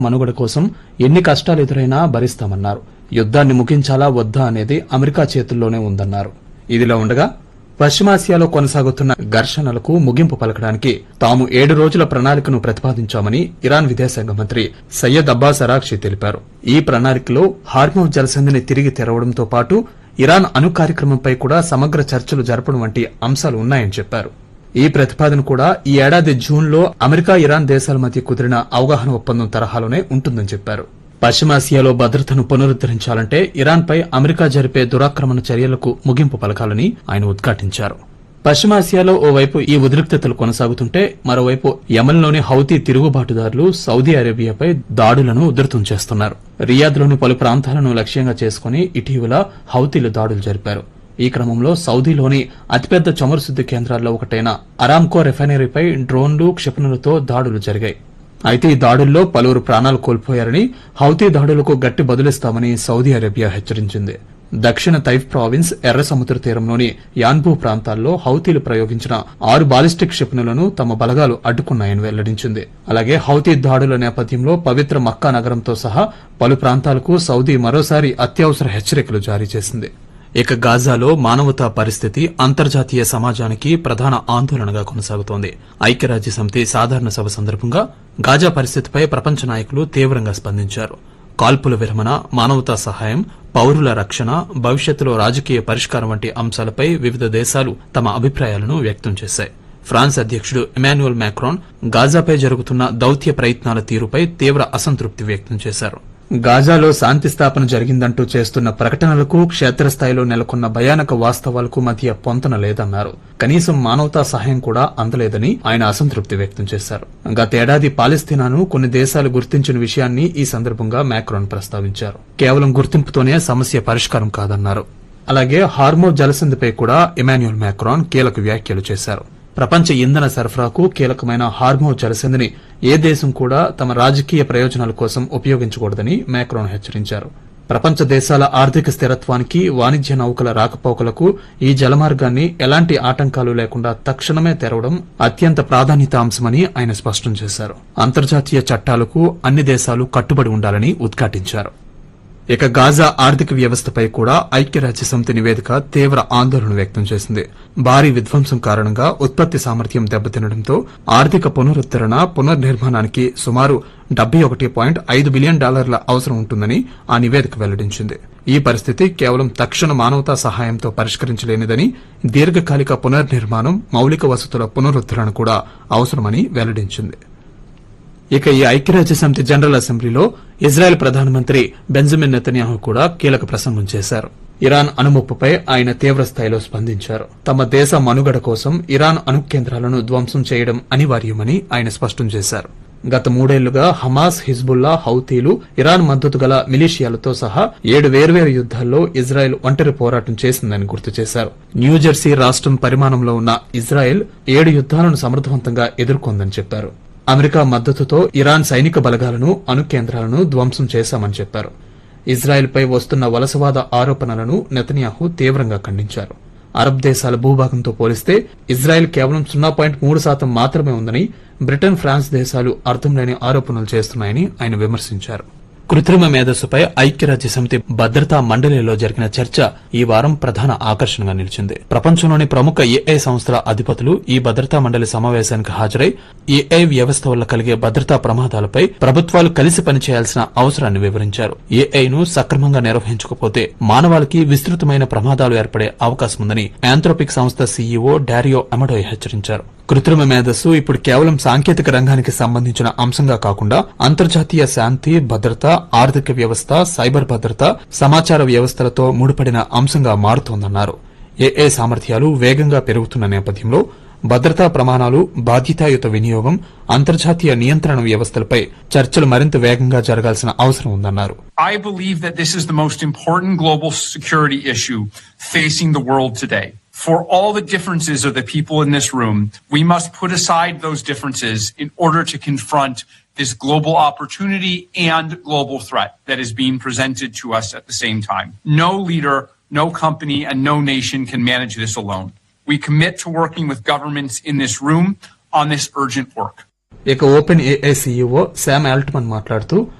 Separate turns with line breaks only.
మనుగడ కోసం ఎన్ని కష్టాలు ఎదురైనా భరిస్తామన్నారు యుద్ధాన్ని ముగించాలా వద్దా అనేది అమెరికా చేతుల్లోనే ఉందన్నారు ఇదిలా ఉండగా పశ్చిమాసియాలో కొనసాగుతున్న ఘర్షణలకు ముగింపు పలకడానికి తాము ఏడు రోజుల ప్రణాళికను ప్రతిపాదించామని ఇరాన్ విదేశాంగ మంత్రి సయ్యద్ అబ్బాస్ అరాక్షి తెలిపారు ఈ ప్రణాళికలో హార్మోన్ జలసంధిని తిరిగి తెరవడంతో పాటు ఇరాన్ అణు కార్యక్రమంపై కూడా సమగ్ర చర్చలు జరపడం వంటి అంశాలు ఉన్నాయని చెప్పారు ఈ ప్రతిపాదన కూడా ఈ ఏడాది జూన్లో అమెరికా ఇరాన్ దేశాల మధ్య కుదిరిన అవగాహన ఒప్పందం తరహాలోనే ఉంటుందని చెప్పారు పశ్చిమాసియాలో భద్రతను పునరుద్దరించాలంటే ఇరాన్పై అమెరికా జరిపే దురాక్రమణ చర్యలకు ముగింపు పలకాలని ఆయన ఉద్ఘాటించారు పశ్చిమాసియాలో ఓవైపు ఈ ఉద్రిక్తతలు కొనసాగుతుంటే మరోవైపు యమన్లోని హౌతీ తిరుగుబాటుదారులు సౌదీ అరేబియాపై దాడులను ఉధృతం చేస్తున్నారు రియాద్లోని పలు ప్రాంతాలను లక్ష్యంగా చేసుకుని ఇటీవల హౌతీలు దాడులు జరిపారు ఈ క్రమంలో సౌదీలోని అతిపెద్ద చమురు శుద్ది కేంద్రాల్లో ఒకటైన అరామ్కో రిఫైనరీపై డ్రోన్లు క్షిపణులతో దాడులు జరిగాయి అయితే ఈ దాడుల్లో పలువురు ప్రాణాలు కోల్పోయారని హౌతీ దాడులకు గట్టి బదులిస్తామని సౌదీ అరేబియా హెచ్చరించింది దక్షిణ తైఫ్ ప్రావిన్స్ ఎర్ర సముద్ర తీరంలోని యాన్బూ ప్రాంతాల్లో హౌతీలు ప్రయోగించిన ఆరు బాలిస్టిక్ క్షిపణులను తమ బలగాలు అడ్డుకున్నాయని వెల్లడించింది అలాగే హౌతీ దాడుల నేపథ్యంలో పవిత్ర మక్కా నగరంతో సహా పలు ప్రాంతాలకు సౌదీ మరోసారి అత్యవసర హెచ్చరికలు జారీ చేసింది ఇక గాజాలో మానవతా పరిస్థితి అంతర్జాతీయ సమాజానికి ప్రధాన ఆందోళనగా కొనసాగుతోంది ఐక్యరాజ్య సమితి సాధారణ సభ సందర్భంగా గాజా పరిస్థితిపై ప్రపంచ నాయకులు తీవ్రంగా స్పందించారు కాల్పుల విరమణ మానవతా సహాయం పౌరుల రక్షణ భవిష్యత్తులో రాజకీయ పరిష్కారం వంటి అంశాలపై వివిధ దేశాలు తమ అభిప్రాయాలను వ్యక్తం చేశాయి ఫ్రాన్స్ అధ్యకుడు ఇమాన్యుయల్ మ్యాక్రాన్ గాజాపై జరుగుతున్న దౌత్య ప్రయత్నాల తీరుపై తీవ్ర అసంతృప్తి వ్యక్తం చేశారు గాజాలో శాంతి స్థాపన జరిగిందంటూ చేస్తున్న ప్రకటనలకు క్షేత్రస్థాయిలో నెలకొన్న భయానక వాస్తవాలకు మధ్య పొంతన లేదన్నారు కనీసం మానవతా సహాయం కూడా అందలేదని ఆయన అసంతృప్తి వ్యక్తం చేశారు గతేడాది పాలస్తీనాను కొన్ని దేశాలు గుర్తించిన విషయాన్ని ఈ సందర్భంగా మ్యాక్రాన్ ప్రస్తావించారు కేవలం గుర్తింపుతోనే సమస్య పరిష్కారం కాదన్నారు అలాగే హార్మో జలసంధిపై కూడా ఇమాన్యుయల్ మ్యాక్రాన్ కీలక వ్యాఖ్యలు చేశారు ప్రపంచ ఇంధన సరఫరాకు కీలకమైన హార్మో జలసంధిని ఏ దేశం కూడా తమ రాజకీయ ప్రయోజనాల కోసం ఉపయోగించకూడదని మ్యాక్రోన్ హెచ్చరించారు ప్రపంచ దేశాల ఆర్థిక స్థిరత్వానికి వాణిజ్య నౌకల రాకపోకలకు ఈ జలమార్గాన్ని ఎలాంటి ఆటంకాలు లేకుండా తక్షణమే తెరవడం అత్యంత ప్రాధాన్యత అంశమని ఆయన స్పష్టం చేశారు అంతర్జాతీయ చట్టాలకు అన్ని దేశాలు కట్టుబడి ఉండాలని ఉద్ఘాటించారు ఇక గాజా ఆర్థిక వ్యవస్థపై కూడా ఐక్యరాజ్య సమితి నివేదిక తీవ్ర ఆందోళన వ్యక్తం చేసింది భారీ విధ్వంసం కారణంగా ఉత్పత్తి సామర్థ్యం దెబ్బతినడంతో ఆర్థిక పునరుద్దరణ పునర్నిర్మాణానికి సుమారు డెబ్బై ఒకటి పాయింట్ ఐదు బిలియన్ డాలర్ల అవసరం ఉంటుందని ఆ నివేదిక వెల్లడించింది ఈ పరిస్థితి కేవలం తక్షణ మానవతా సహాయంతో పరిష్కరించలేనిదని దీర్ఘకాలిక పునర్నిర్మాణం మౌలిక వసతుల పునరుద్దరణ కూడా అవసరమని వెల్లడించింది ఇక ఈ ఐక్యరాజ్య సమితి జనరల్ అసెంబ్లీలో ఇజ్రాయెల్ ప్రధానమంత్రి బెంజమిన్ నెతన్యాహు కూడా కీలక ప్రసంగం చేశారు ఇరాన్ అణుముప్పుపై ఆయన తీవ్ర స్థాయిలో స్పందించారు తమ దేశ మనుగడ కోసం ఇరాన్ అణు కేంద్రాలను ధ్వంసం చేయడం అనివార్యమని ఆయన స్పష్టం చేశారు గత మూడేళ్లుగా హమాస్ హిజ్బుల్లా హౌతీలు ఇరాన్ మద్దతు గల మిలీషియాలతో సహా ఏడు వేర్వేరు యుద్దాల్లో ఇజ్రాయెల్ ఒంటరి పోరాటం చేసిందని గుర్తు చేశారు న్యూజెర్సీ రాష్టం పరిమాణంలో ఉన్న ఇజ్రాయెల్ ఏడు యుద్దాలను సమర్థవంతంగా ఎదుర్కొందని చెప్పారు అమెరికా మద్దతుతో ఇరాన్ సైనిక బలగాలను అణు కేంద్రాలను ధ్వంసం చేశామని చెప్పారు ఇజ్రాయెల్పై వస్తున్న వలసవాద ఆరోపణలను నెతన్యాహు తీవ్రంగా ఖండించారు అరబ్ దేశాల భూభాగంతో పోలిస్తే ఇజ్రాయెల్ కేవలం సున్నా పాయింట్ మూడు శాతం మాత్రమే ఉందని బ్రిటన్ ఫ్రాన్స్ దేశాలు అర్థం లేని ఆరోపణలు చేస్తున్నాయని ఆయన విమర్శించారు కృత్రిమ మేధస్సుపై ఐక్యరాజ్య సమితి భద్రతా మండలిలో జరిగిన చర్చ ఈ వారం ప్రధాన ఆకర్షణగా నిలిచింది ప్రపంచంలోని ప్రముఖ ఏఐ సంస్థల అధిపతులు ఈ భద్రతా మండలి సమావేశానికి హాజరై ఏఐ వ్యవస్థ వల్ల కలిగే భద్రతా ప్రమాదాలపై ప్రభుత్వాలు కలిసి పనిచేయాల్సిన అవసరాన్ని వివరించారు ఏఐను సక్రమంగా నిర్వహించకపోతే మానవాళికి విస్తృతమైన ప్రమాదాలు ఏర్పడే అవకాశం ఉందని యాంథ్రోపిక్ సంస్థ సీఈఓ డారియో అమడోయ్ హెచ్చరించారు కృత్రిమ మేధస్సు ఇప్పుడు కేవలం సాంకేతిక రంగానికి సంబంధించిన అంశంగా కాకుండా అంతర్జాతీయ శాంతి భద్రత ఆర్థిక వ్యవస్థ సైబర్ భద్రత సమాచార వ్యవస్థలతో ముడిపడిన అంశంగా మారుతోందన్నారు ఏఏ సామర్థ్యాలు వేగంగా పెరుగుతున్న నేపథ్యంలో భద్రతా ప్రమాణాలు బాధ్యతాయుత వినియోగం అంతర్జాతీయ నియంత్రణ వ్యవస్థలపై చర్చలు మరింత వేగంగా జరగాల్సిన అవసరం ఉందన్నారు
I believe that this is the most important global security issue facing the world today. For all the differences of the people in this room, we must put aside those differences in order to confront this global opportunity and global threat that is being presented to us at the same time. No leader, no company, and no nation can manage this alone. We commit to working with governments in this room on this urgent work.
ఇక OpenAI CEO Sam Altman మాట్లాడుతూ